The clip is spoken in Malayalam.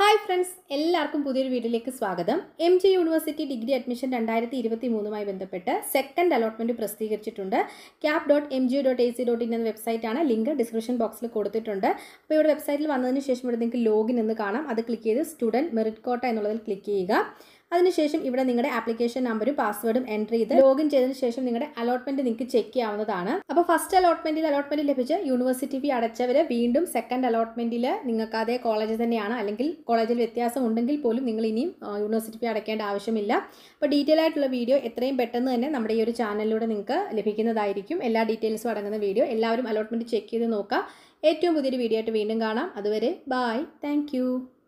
ഹായ് ഫ്രണ്ട്സ് എല്ലാവർക്കും പുതിയൊരു വീഡിയോയിലേക്ക് സ്വാഗതം M G university degree admission രണ്ടായിരത്തി ഇരുപത്തി മൂന്നുമായി ബന്ധപ്പെട്ട് സെക്കൻഡ് അലോട്ട്മെൻറ്റ് പ്രസിദ്ധീകരിച്ചിട്ടുണ്ട് cap dot M G dot A C dot in എന്ന വെബ്സൈറ്റാണ് ലിങ്ക് ഡിസ്ക്രിപ്ഷൻ ബോക്സിൽ കൊടുത്തിട്ടുണ്ട് അപ്പോൾ ഇവിടെ വെബ്സൈറ്റിൽ വന്നതിന് ശേഷം ഇവിടെ നിങ്ങൾക്ക് ലോഗിൻ എന്ന് കാണാം അത് ക്ലിക്ക് ചെയ്ത് സ്റ്റുഡൻറ്റ് മെറിറ്റ് കോട്ട എന്നുള്ളതിൽ ക്ലിക്ക് ചെയ്യുക അതിനുശേഷം ഇവിടെ നിങ്ങളുടെ ആപ്ലിക്കേഷൻ നമ്പറും പാസ്വേഡും എൻ്റർ ചെയ്ത് ലോഗിൻ ചെയ്തതിന് ശേഷം നിങ്ങളുടെ അലോട്ട്മെന്റ് നിങ്ങൾക്ക് ചെക്ക് ചെയ്യാവുന്നതാണ് അപ്പോൾ ഫസ്റ്റ് അലോട്ട്മെന്റിൽ അലോട്ട്മെന്റ് ലഭിച്ച് യൂണിവേഴ്സിറ്റി ഫീ അടച്ചവർ വീണ്ടും സെക്കൻഡ് അലോട്ട്മെന്റിൽ നിങ്ങൾക്ക് അതേ കോളേജ് തന്നെയാണ് അല്ലെങ്കിൽ കോളേജിൽ വ്യത്യാസം ഉണ്ടെങ്കിൽ പോലും നിങ്ങൾ ഇനിയും യൂണിവേഴ്സിറ്റി ഫീ അടയ്ക്കേണ്ട ആവശ്യമില്ല അപ്പോൾ ഡീറ്റെയിൽ ആയിട്ടുള്ള വീഡിയോ എത്രയും പെട്ടെന്ന് തന്നെ നമ്മുടെ ഈ ഒരു ചാനലിലൂടെ നിങ്ങൾക്ക് ലഭിക്കുന്നതായിരിക്കും എല്ലാ ഡീറ്റെയിൽസും അടങ്ങുന്ന വീഡിയോ എല്ലാവരും അലോട്ട്മെന്റ് ചെക്ക് ചെയ്ത് നോക്കുക ഏറ്റവും പുതിയൊരു വീഡിയോ ആയിട്ട് വീണ്ടും കാണാം അതുവരെ ബായ് താങ്ക്